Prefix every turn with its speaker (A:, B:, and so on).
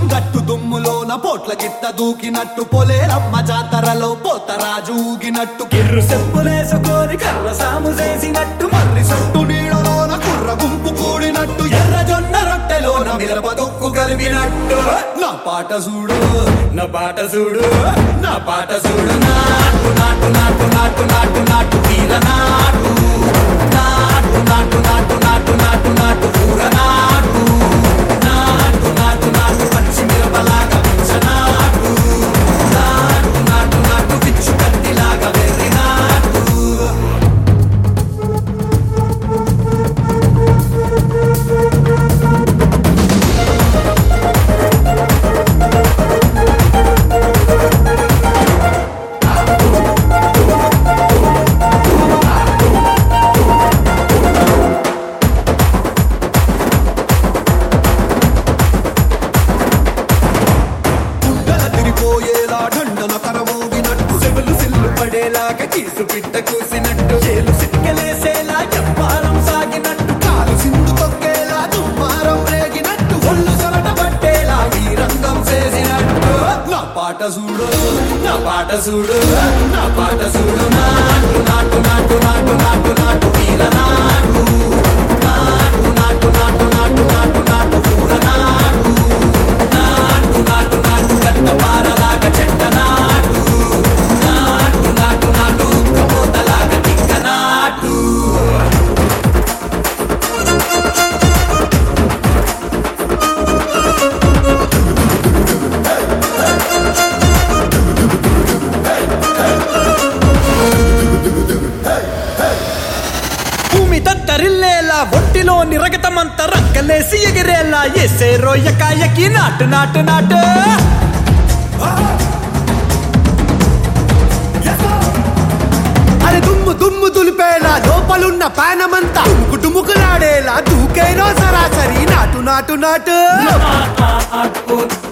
A: గట్టు దుమ్ములోన పోట్ల గిట్ట దూకినట్టు పొలేరమ్మ జాతరలో పోతరాజు ఊగినట్టు కిర్రు సెప్పులేసుకొని కర్ర సాము చేసినట్టు మర్రి సొట్టు నీడలోన కుర్ర గుంపు కూడినట్టు ఎర్ర జొన్న రొట్టెలోన మిరప దొక్కు కలిపినట్టు నా పాట చూడు నా పాట చూడు నా పాట చూడు నాటు నాటు నాటు నాటు నాటు నాటు తీర నాటు నాటు నాటు నాటు నాటు నాటు నాటు ఊర నాటు నాటు నాటు నాటు పచ్చి మిరపలాగా పిచ్చ నాటు నాటు నాటు నాటు పిచ్చు కత్తిలాగా వెర్రి నాటు గుండెల తిరిపోయేలా దండన కరమోగినట్టు సెవులు సిల్లు పడేలాగా కీసు పిట్ట కూసినట్టు చేలు సిక్కలేసేలా చెప్పారం సాగినట్టు కాలు సిండు తొక్కేలా దుమ్మారం రేగినట్టు ఒళ్ళు సొరట పట్టేలా ఈ రంగం చేసినట్టు నా పాట చూడు నా పాట చూడు నా పాట చూడు నాటు నాటు నాటు నాటు నాటు నాటు వీర నాటు నాటు నాటు నాటు నాటు నాటు నాటు ఊర నాటు నాటు నాటు నాటు గట్ట పారలాగా చెట్ట నాటు నాటు నాటు నాటు కబోతలాగా తిక్క నాటు
B: భూమి దద్దరిల్లేలా ఒంటిలో నిరగతమంత రక్కలేసి ఎగిరేలా ఎసే రోయకాయకి నాటు నాటు నాటు
C: అరే దుమ్ము దుమ్ము దులిపేలా లోపలున్న పానమంతా డుముకు డుముకులాడేలా దూకేనో సరాసరి నాటు నాటు నాటు
A: నాటు